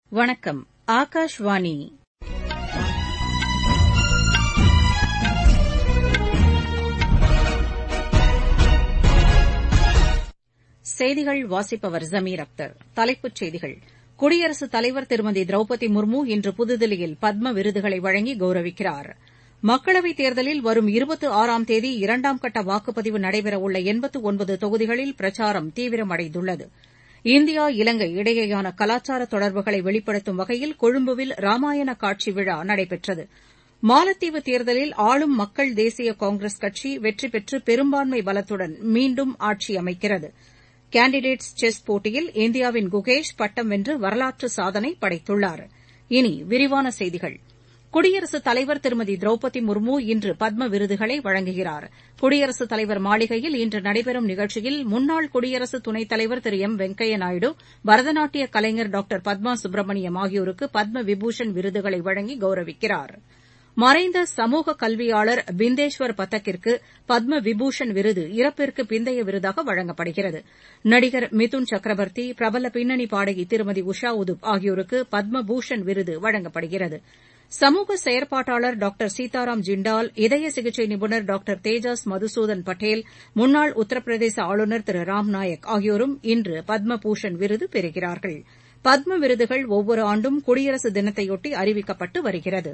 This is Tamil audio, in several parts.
வணக்கம் ஆகாஷ்வாணி செய்திகள் வாசிப்பவர் ஜமீர் அக்தர் தலைப்புச் செய்திகள் குடியரசுத் தலைவர் திருமதி திரௌபதி முர்மு இன்று புதுதில்லியில் பத்ம விருதுகளை வழங்கி கௌரவிக்கிறார் மக்களவைத் தேர்தலில் வரும் இருபத்து ஆறாம் தேதி இரண்டாம் கட்ட வாக்குப்பதிவு நடைபெறவுள்ள எண்பத்து ஒன்பது தொகுதிகளில் பிரச்சாரம் தீவிரமடைந்துள்ளது இந்தியா இலங்கை இடையேயான கலாச்சார தொடர்புகளை வெளிப்படுத்தும் வகையில் கொழும்புவில் ராமாயண காட்சி விழா நடைபெற்றது மாலத்தீவு தேர்தலில் ஆளும் மக்கள் தேசிய காங்கிரஸ் கட்சி வெற்றி பெற்று பெரும்பான்மை பலத்துடன் மீண்டும் ஆட்சி அமைக்கிறது கேண்டிடேட்ஸ் செஸ் போட்டியில் இந்தியாவின் குகேஷ் பட்டம் வென்று வரலாற்று சாதனை படைத்துள்ளார் இனி விரிவான செய்திகள் குடியரசுத் தலைவர் திருமதி திரௌபதி முர்மு இன்று பத்ம விருதுகளை வழங்குகிறார் குடியரசுத் தலைவர் மாளிகையில் இன்று நடைபெறும் நிகழ்ச்சியில் முன்னாள் குடியரசு துணைத் தலைவர் திரு எம் வெங்கையா நாயுடு பரதநாட்டிய கலைஞர் டாக்டர் பத்மா சுப்பிரமணியம் ஆகியோருக்கு பத்ம விபூஷன் விருதுகளை வழங்கி கௌரவிக்கிறார் மறைந்த சமூக கல்வியாளர் பிந்தேஸ்வர் பதக்கிற்கு பத்ம விபூஷன் விருது இறப்பிற்கு பிந்தைய விருதாக வழங்கப்படுகிறது நடிகர் மிதுன் சக்கரவர்த்தி பிரபல பின்னணி பாடகி திருமதி உஷா உதுப் ஆகியோருக்கு பத்ம பூஷன் விருது வழங்கப்படுகிறது சமூக செயற்பாட்டாளர் டாக்டர் சீதாராம் ஜிண்டால் இதய சிகிச்சை நிபுணர் டாக்டர் தேஜாஸ் மதுசூதன் பட்டேல் முன்னாள் உத்தரப்பிரதேச ஆளுநர் திரு ராம்நாயக் ஆகியோரும் இன்று பத்ம பூஷன் விருது பெறுகிறார்கள் பத்ம விருதுகள் ஒவ்வொரு ஆண்டும் குடியரசு தினத்தையொட்டி அறிவிக்கப்பட்டு வருகிறது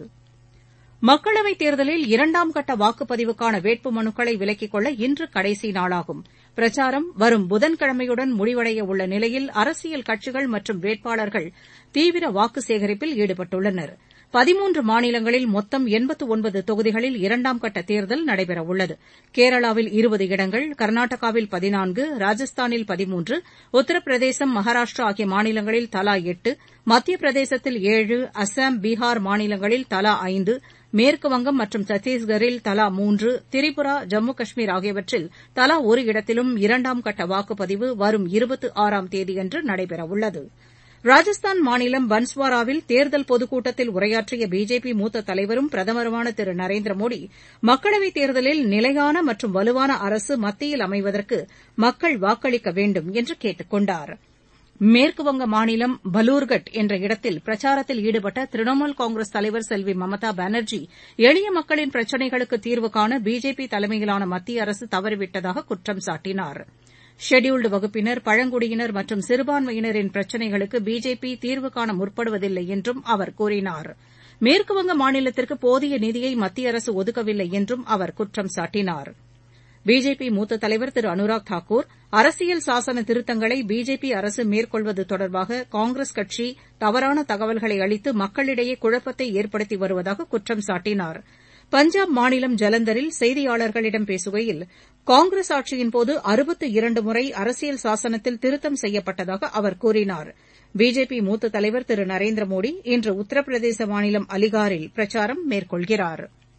மக்களவைத் தேர்தலில் இரண்டாம் கட்ட வாக்குப்பதிவுக்கான வேட்புமனுக்களை விலக்கிக் கொள்ள இன்று கடைசி நாளாகும் பிரச்சாரம் வரும் புதன்கிழமையுடன் முடிவடைய உள்ள நிலையில் அரசியல் கட்சிகள் மற்றும் வேட்பாளர்கள் தீவிர வாக்கு சேகரிப்பில் ஈடுபட்டுள்ளனர் பதிமூன்று மாநிலங்களில் மொத்தம் எண்பத்து ஒன்பது தொகுதிகளில் இரண்டாம் கட்ட தேர்தல் நடைபெறவுள்ளது கேரளாவில் இருபது இடங்கள் கர்நாடகாவில் பதினான்கு ராஜஸ்தானில் பதிமூன்று உத்தரப்பிரதேசம் மகாராஷ்டிரா ஆகிய மாநிலங்களில் தலா எட்டு மத்திய பிரதேசத்தில் ஏழு அஸ்ஸாம் பீகார் மாநிலங்களில் தலா ஐந்து மேற்குவங்கம் மற்றும் சத்தீஸ்கரில் தலா மூன்று திரிபுரா ஜம்மு காஷ்மீர் ஆகியவற்றில் தலா ஒரு இடத்திலும் இரண்டாம் கட்ட வாக்குப்பதிவு வரும் இருபத்து ஆறாம் தேதியன்று நடைபெறவுள்ளது ராஜஸ்தான் மாநிலம் பன்ஸ்வாராவில் தேர்தல் பொதுக்கூட்டத்தில் உரையாற்றிய பிஜேபி மூத்த தலைவரும் பிரதமருமான திரு நரேந்திர மோடி மக்களவைத் தேர்தலில் நிலையான மற்றும் வலுவான அரசு மத்தியில் அமைவதற்கு மக்கள் வாக்களிக்க வேண்டும் என்று கேட்டுக் கொண்டார் மேற்குவங்க மாநிலம் பலூர்கட் என்ற இடத்தில் பிரச்சாரத்தில் ஈடுபட்ட திரிணாமுல் காங்கிரஸ் தலைவர் செல்வி மம்தா பானர்ஜி எளிய மக்களின் பிரச்சினைகளுக்கு தீர்வு காண பிஜேபி தலைமையிலான மத்திய அரசு தவறிவிட்டதாக குற்றம் சாட்டினார் ஷெட்யூல்டு வகுப்பினர் பழங்குடியினர் மற்றும் சிறுபான்மையினரின் பிரச்சினைகளுக்கு பிஜேபி தீர்வு காண முற்படுவதில்லை என்றும் அவர் கூறினார் மேற்குவங்க மாநிலத்திற்கு போதிய நிதியை மத்திய அரசு ஒதுக்கவில்லை என்றும் அவர் குற்றம் சாட்டினார் பிஜேபி மூத்த தலைவர் திரு அனுராக் தாக்கூர் அரசியல் சாசன திருத்தங்களை பிஜேபி அரசு மேற்கொள்வது தொடர்பாக காங்கிரஸ் கட்சி தவறான தகவல்களை அளித்து மக்களிடையே குழப்பத்தை ஏற்படுத்தி வருவதாக குற்றம் சாட்டினார் பஞ்சாப் மாநிலம் ஜலந்தரில் செய்தியாளர்களிடம் பேசுகையில் காங்கிரஸ் ஆட்சியின்போது அறுபத்து இரண்டு முறை அரசியல் சாசனத்தில் திருத்தம் செய்யப்பட்டதாக அவர் கூறினார் பிஜேபி மூத்த தலைவர் திரு நரேந்திர மோடி இன்று உத்தரப்பிரதேச மாநிலம் அலிகாரில் பிரச்சாரம் மேற்கொள்கிறார்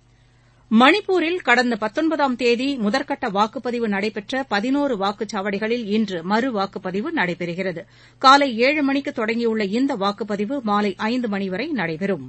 மணிப்பூரில் கடந்த பத்தொன்பதாம் தேதி முதற்கட்ட வாக்குப்பதிவு நடைபெற்ற பதினோரு வாக்குச்சாவடிகளில் இன்று மறு வாக்குப்பதிவு நடைபெறுகிறது காலை ஏழு மணிக்கு தொடங்கியுள்ள இந்த வாக்குப்பதிவு மாலை ஐந்து மணி வரை நடைபெறும்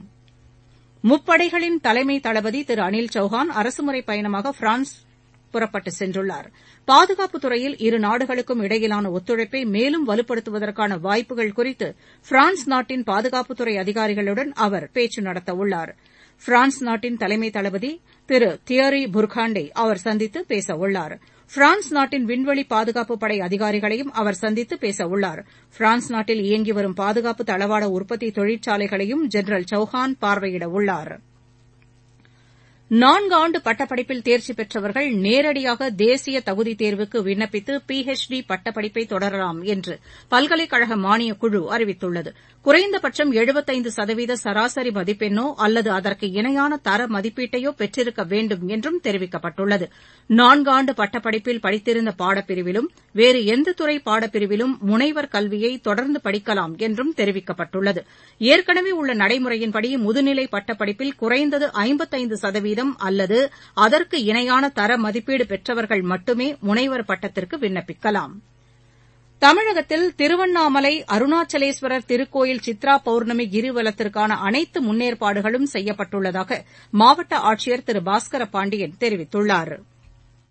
முப்படைகளின் தலைமை தளபதி திரு அனில் சௌஹான் அரசுமுறைப் பயணமாக பிரான்ஸ் புறப்பட்டு சென்றுள்ளார் பாதுகாப்புத் துறையில் இரு நாடுகளுக்கும் இடையிலான ஒத்துழைப்பை மேலும் வலுப்படுத்துவதற்கான வாய்ப்புகள் குறித்து பிரான்ஸ் நாட்டின் பாதுகாப்புத்துறை அதிகாரிகளுடன் அவர் பேச்சு நடத்தவுள்ளார் பிரான்ஸ் நாட்டின் தலைமை தளபதி திரு தியரி புர்காண்டை அவர் சந்தித்து பேசவுள்ளார் பிரான்ஸ் நாட்டின் விண்வெளி பாதுகாப்பு படை அதிகாரிகளையும் அவர் சந்தித்து பேசவுள்ளார் பிரான்ஸ் நாட்டில் இயங்கி வரும் பாதுகாப்பு தளவாட உற்பத்தி தொழிற்சாலைகளையும் ஜெனரல் சௌஹான் பார்வையிடவுள்ளார் நான்காண்டு பட்டப்படிப்பில் தேர்ச்சி பெற்றவர்கள் நேரடியாக தேசிய தகுதித் தேர்வுக்கு விண்ணப்பித்து பிஎச்டி பட்டப்படிப்பை தொடரலாம் என்று பல்கலைக்கழக மானியக் குழு அறிவித்துள்ளது குறைந்தபட்சம் எழுபத்தைந்து சதவீத சராசரி மதிப்பெண்ணோ அல்லது அதற்கு இணையான தர மதிப்பீட்டையோ பெற்றிருக்க வேண்டும் என்றும் தெரிவிக்கப்பட்டுள்ளது நான்காண்டு பட்டப்படிப்பில் படித்திருந்த பாடப்பிரிவிலும் வேறு எந்த துறை பாடப்பிரிவிலும் முனைவர் கல்வியை தொடர்ந்து படிக்கலாம் என்றும் தெரிவிக்கப்பட்டுள்ளது ஏற்கனவே உள்ள நடைமுறையின்படி முதுநிலை பட்டப்படிப்பில் குறைந்தது ஐம்பத்தைந்து சதவீதம் அல்லது அதற்கு இணையான தர மதிப்பீடு பெற்றவர்கள் மட்டுமே முனைவர் பட்டத்திற்கு விண்ணப்பிக்கலாம் தமிழகத்தில் திருவண்ணாமலை அருணாச்சலேஸ்வரர் திருக்கோயில் சித்ரா பௌர்ணமி கிரிவலத்திற்கான அனைத்து முன்னேற்பாடுகளும் செய்யப்பட்டுள்ளதாக மாவட்ட ஆட்சியர் திரு பாஸ்கர பாண்டியன் தெரிவித்துள்ளாா்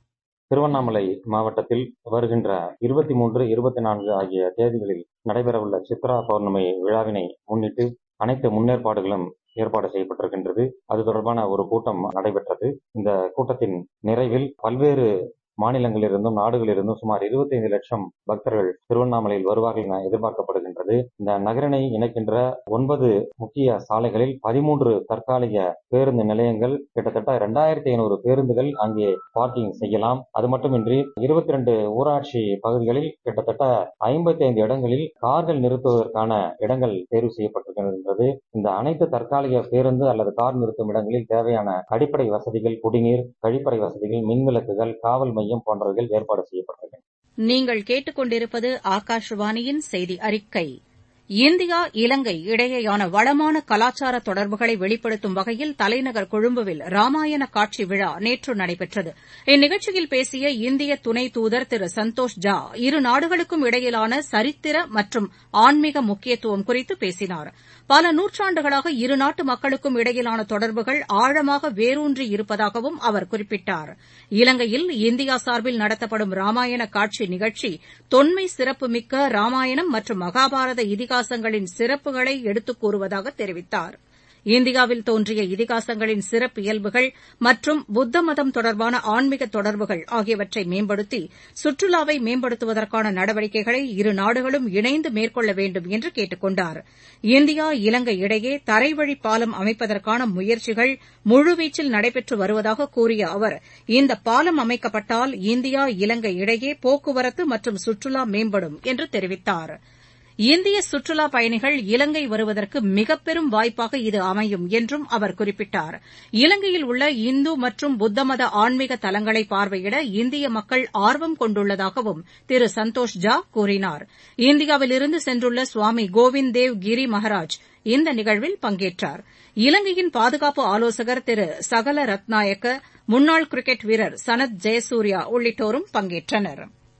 திருவண்ணாமலை மாவட்டத்தில் வருகின்ற இருபத்தி மூன்று இருபத்தி நான்கு ஆகிய தேதிகளில் நடைபெறவுள்ள சித்ரா பௌர்ணமி விழாவினை முன்னிட்டு அனைத்து முன்னேற்பாடுகளும் ஏற்பாடு செய்யப்பட்டிருக்கின்றது அது தொடர்பான ஒரு கூட்டம் நடைபெற்றது இந்த கூட்டத்தின் நிறைவில் பல்வேறு மாநிலங்களிலிருந்தும் நாடுகளிலிருந்தும் சுமார் இருபத்தைந்து லட்சம் பக்தர்கள் திருவண்ணாமலையில் வருவார்கள் என எதிர்பார்க்கப்படுகின்றது இந்த நகரினை இணைக்கின்ற ஒன்பது முக்கிய சாலைகளில் பதிமூன்று தற்காலிக பேருந்து நிலையங்கள் கிட்டத்தட்ட இரண்டாயிரத்தி ஐநூறு பேருந்துகள் அங்கே பார்க்கிங் செய்யலாம் அது மட்டுமின்றி இருபத்தி ரெண்டு ஊராட்சி பகுதிகளில் கிட்டத்தட்ட ஐம்பத்தி ஐந்து இடங்களில் கார்கள் நிறுத்துவதற்கான இடங்கள் தேர்வு செய்யப்பட்டிருக்கின்றது இந்த அனைத்து தற்காலிக பேருந்து அல்லது கார் நிறுத்தும் இடங்களில் தேவையான அடிப்படை வசதிகள் குடிநீர் கழிப்பறை வசதிகள் மின்விளக்குகள் காவல் மையம் போன்றவைகள் ஏற்பாடு செய்யப்பட்டிருக்கின்றன நீங்கள் கேட்டுக்கொண்டிருப்பது ஆகாஷவாணியின் செய்தி அறிக்கை இந்தியா இலங்கை இடையேயான வளமான கலாச்சார தொடர்புகளை வெளிப்படுத்தும் வகையில் தலைநகர் கொழும்புவில் ராமாயண காட்சி விழா நேற்று நடைபெற்றது இந்நிகழ்ச்சியில் பேசிய இந்திய துணை தூதர் திரு சந்தோஷ் ஜா இரு நாடுகளுக்கும் இடையிலான சரித்திர மற்றும் ஆன்மீக முக்கியத்துவம் குறித்து பேசினார் பல நூற்றாண்டுகளாக இரு நாட்டு மக்களுக்கும் இடையிலான தொடர்புகள் ஆழமாக வேரூன்றி இருப்பதாகவும் அவர் குறிப்பிட்டார் இலங்கையில் இந்தியா சார்பில் நடத்தப்படும் ராமாயண காட்சி நிகழ்ச்சி தொன்மை சிறப்புமிக்க ராமாயணம் மற்றும் மகாபாரத இதிகாசங்களின் சிறப்புகளை எடுத்துக் கூறுவதாக தெரிவித்தார் இந்தியாவில் தோன்றிய இதிகாசங்களின் சிறப்பியல்புகள் மற்றும் புத்த மதம் தொடர்பான ஆன்மீக தொடர்புகள் ஆகியவற்றை மேம்படுத்தி சுற்றுலாவை மேம்படுத்துவதற்கான நடவடிக்கைகளை இரு நாடுகளும் இணைந்து மேற்கொள்ள வேண்டும் என்று கேட்டுக் கொண்டார் இந்தியா இலங்கை இடையே தரைவழி பாலம் அமைப்பதற்கான முயற்சிகள் முழுவீச்சில் நடைபெற்று வருவதாக கூறிய அவர் இந்த பாலம் அமைக்கப்பட்டால் இந்தியா இலங்கை இடையே போக்குவரத்து மற்றும் சுற்றுலா மேம்படும் என்று தெரிவித்தாா் இந்திய சுற்றுலா பயணிகள் இலங்கை வருவதற்கு மிகப்பெரும் வாய்ப்பாக இது அமையும் என்றும் அவர் குறிப்பிட்டார் இலங்கையில் உள்ள இந்து மற்றும் புத்தமத ஆன்மீக தலங்களை பார்வையிட இந்திய மக்கள் ஆர்வம் கொண்டுள்ளதாகவும் திரு சந்தோஷ் ஜா கூறினார் இந்தியாவிலிருந்து சென்றுள்ள சுவாமி கோவிந்த் தேவ் கிரி மகாராஜ் இந்த நிகழ்வில் பங்கேற்றார் இலங்கையின் பாதுகாப்பு ஆலோசகர் திரு சகல ரத்நாயக்க முன்னாள் கிரிக்கெட் வீரர் சனத் ஜெயசூர்யா உள்ளிட்டோரும் பங்கேற்றனா்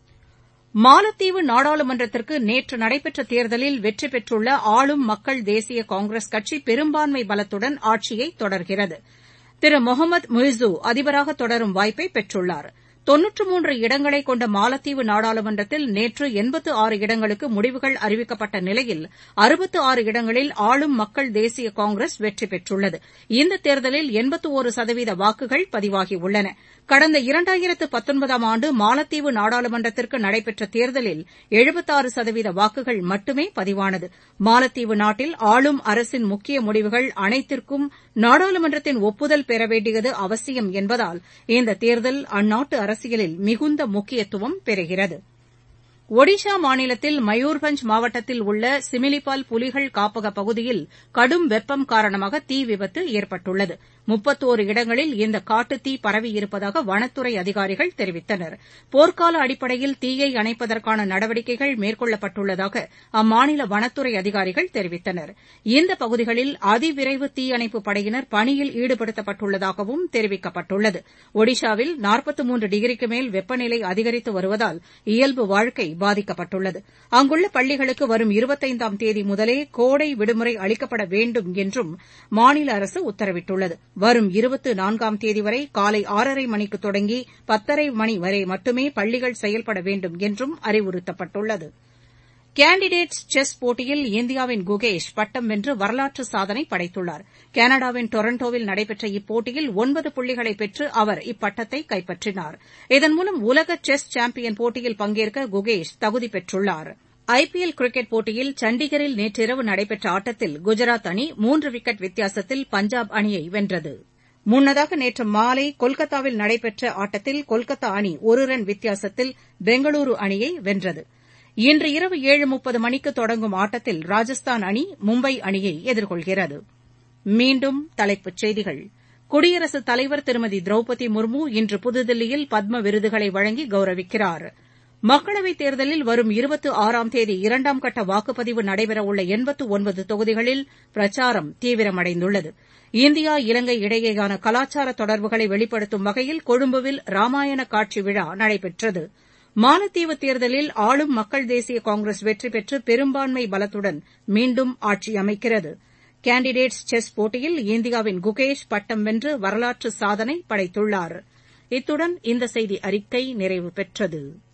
மாலத்தீவு நாடாளுமன்றத்திற்கு நேற்று நடைபெற்ற தேர்தலில் வெற்றி பெற்றுள்ள ஆளும் மக்கள் தேசிய காங்கிரஸ் கட்சி பெரும்பான்மை பலத்துடன் ஆட்சியை தொடர்கிறது திரு முகமது முய்சு அதிபராக தொடரும் வாய்ப்பை பெற்றுள்ளார் தொன்னூற்று மூன்று இடங்களை கொண்ட மாலத்தீவு நாடாளுமன்றத்தில் நேற்று எண்பத்து ஆறு இடங்களுக்கு முடிவுகள் அறிவிக்கப்பட்ட நிலையில் அறுபத்து ஆறு இடங்களில் ஆளும் மக்கள் தேசிய காங்கிரஸ் வெற்றி பெற்றுள்ளது இந்த தேர்தலில் எண்பத்து ஒரு சதவீத வாக்குகள் பதிவாகியுள்ளன கடந்த இரண்டாயிரத்து பத்தொன்பதாம் ஆண்டு மாலத்தீவு நாடாளுமன்றத்திற்கு நடைபெற்ற தேர்தலில் எழுபத்தாறு சதவீத வாக்குகள் மட்டுமே பதிவானது மாலத்தீவு நாட்டில் ஆளும் அரசின் முக்கிய முடிவுகள் அனைத்திற்கும் நாடாளுமன்றத்தின் ஒப்புதல் பெற வேண்டியது அவசியம் என்பதால் இந்த தேர்தல் அந்நாட்டு அரசியலில் மிகுந்த முக்கியத்துவம் பெறுகிறது ஒடிஷா மாநிலத்தில் மயூர்பஞ்ச் மாவட்டத்தில் உள்ள சிமிலிபால் புலிகள் காப்பக பகுதியில் கடும் வெப்பம் காரணமாக தீ விபத்து ஏற்பட்டுள்ளது முப்பத்தோரு இடங்களில் இந்த காட்டுத்தீ பரவியிருப்பதாக வனத்துறை அதிகாரிகள் தெரிவித்தனர் போர்க்கால அடிப்படையில் தீயை அணைப்பதற்கான நடவடிக்கைகள் மேற்கொள்ளப்பட்டுள்ளதாக அம்மாநில வனத்துறை அதிகாரிகள் தெரிவித்தனர் இந்த பகுதிகளில் அதிவிரைவு தீயணைப்பு படையினர் பணியில் ஈடுபடுத்தப்பட்டுள்ளதாகவும் தெரிவிக்கப்பட்டுள்ளது ஒடிஷாவில் நாற்பத்து மூன்று டிகிரிக்கு மேல் வெப்பநிலை அதிகரித்து வருவதால் இயல்பு வாழ்க்கை பாதிக்கப்பட்டுள்ளது அங்குள்ள பள்ளிகளுக்கு வரும் இருபத்தைந்தாம் தேதி முதலே கோடை விடுமுறை அளிக்கப்பட வேண்டும் என்றும் மாநில அரசு உத்தரவிட்டுள்ளது வரும் இருபத்து நான்காம் தேதி வரை காலை ஆறரை மணிக்கு தொடங்கி பத்தரை மணி வரை மட்டுமே பள்ளிகள் செயல்பட வேண்டும் என்றும் அறிவுறுத்தப்பட்டுள்ளது கேண்டிடேட்ஸ் செஸ் போட்டியில் இந்தியாவின் குகேஷ் பட்டம் வென்று வரலாற்று சாதனை படைத்துள்ளார் கனடாவின் டொரண்டோவில் நடைபெற்ற இப்போட்டியில் ஒன்பது புள்ளிகளை பெற்று அவர் இப்பட்டத்தை கைப்பற்றினார் இதன் மூலம் உலக செஸ் சாம்பியன் போட்டியில் பங்கேற்க குகேஷ் தகுதி பெற்றுள்ளார் ஐபிஎல் கிரிக்கெட் போட்டியில் சண்டிகரில் நேற்றிரவு நடைபெற்ற ஆட்டத்தில் குஜராத் அணி மூன்று விக்கெட் வித்தியாசத்தில் பஞ்சாப் அணியை வென்றது முன்னதாக நேற்று மாலை கொல்கத்தாவில் நடைபெற்ற ஆட்டத்தில் கொல்கத்தா அணி ஒரு ரன் வித்தியாசத்தில் பெங்களூரு அணியை வென்றது இன்று இரவு ஏழு முப்பது மணிக்கு தொடங்கும் ஆட்டத்தில் ராஜஸ்தான் அணி மும்பை அணியை எதிர்கொள்கிறது மீண்டும் தலைப்புச் செய்திகள் குடியரசுத் தலைவர் திருமதி திரௌபதி முர்மு இன்று புதுதில்லியில் பத்ம விருதுகளை வழங்கி கௌரவிக்கிறார் மக்களவைத் தேர்தலில் வரும் இருபத்து ஆறாம் தேதி இரண்டாம் கட்ட வாக்குப்பதிவு நடைபெறவுள்ள எண்பத்து ஒன்பது தொகுதிகளில் பிரச்சாரம் தீவிரமடைந்துள்ளது இந்தியா இலங்கை இடையேயான கலாச்சார தொடர்புகளை வெளிப்படுத்தும் வகையில் கொழும்புவில் ராமாயண காட்சி விழா நடைபெற்றது மாலத்தீவு தேர்தலில் ஆளும் மக்கள் தேசிய காங்கிரஸ் வெற்றி பெற்று பெரும்பான்மை பலத்துடன் மீண்டும் ஆட்சி அமைக்கிறது கேண்டிடேட்ஸ் செஸ் போட்டியில் இந்தியாவின் குகேஷ் பட்டம் வென்று வரலாற்று சாதனை படைத்துள்ளாா் இத்துடன் இந்த செய்தி அறிக்கை நிறைவு பெற்றது